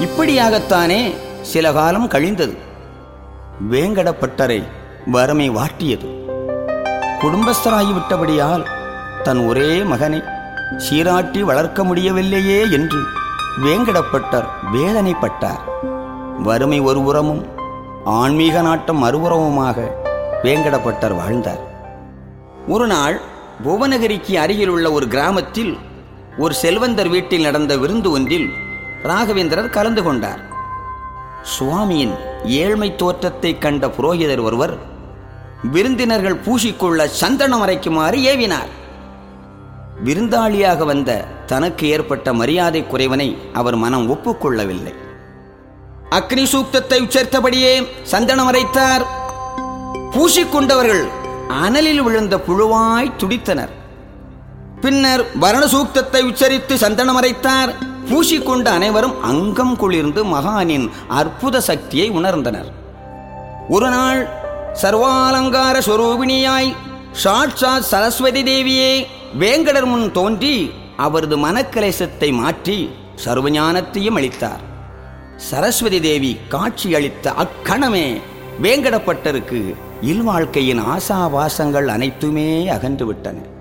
இப்படியாகத்தானே சில காலம் கழிந்தது வேங்கடப்பட்டரை வறுமை வாட்டியது குடும்பஸ்தராகிவிட்டபடியால் தன் ஒரே மகனை சீராட்டி வளர்க்க முடியவில்லையே என்று வேங்கடப்பட்டர் வேதனைப்பட்டார் வறுமை ஒருபுறமும் ஆன்மீக நாட்டம் மறுபுறமுமாக வேங்கடப்பட்டர் வாழ்ந்தார் ஒரு நாள் புவனகிரிக்கு அருகில் உள்ள ஒரு கிராமத்தில் ஒரு செல்வந்தர் வீட்டில் நடந்த விருந்து ஒன்றில் ராகவேந்திரர் கலந்து கொண்டார் சுவாமியின் ஏழ்மை தோற்றத்தை கண்ட புரோகிதர் ஒருவர் விருந்தினர்கள் பூசிக்கொள்ள சந்தனம் அரைக்குமாறு ஏவினார் விருந்தாளியாக வந்த தனக்கு ஏற்பட்ட மரியாதை குறைவனை அவர் மனம் ஒப்புக்கொள்ளவில்லை அக்னி சூக்தத்தை உச்சரித்தபடியே சந்தனம் அரைத்தார் பூசிக்கொண்டவர்கள் அனலில் விழுந்த புழுவாய் துடித்தனர் பின்னர் வரண சூக்தத்தை உச்சரித்து சந்தனம் அரைத்தார் பூசிக்கொண்ட அனைவரும் அங்கம் குளிர்ந்து மகானின் அற்புத சக்தியை உணர்ந்தனர் ஒரு நாள் சர்வாலங்கார ஸ்வரூபிணியாய் சாட்சாத் சரஸ்வதி தேவியே வேங்கடர் முன் தோன்றி அவரது மனக்கலேசத்தை மாற்றி சர்வஞானத்தையும் அளித்தார் சரஸ்வதி தேவி காட்சி அளித்த அக்கணமே வேங்கடப்பட்டருக்கு இல்வாழ்க்கையின் ஆசாபாசங்கள் அனைத்துமே அகன்று விட்டன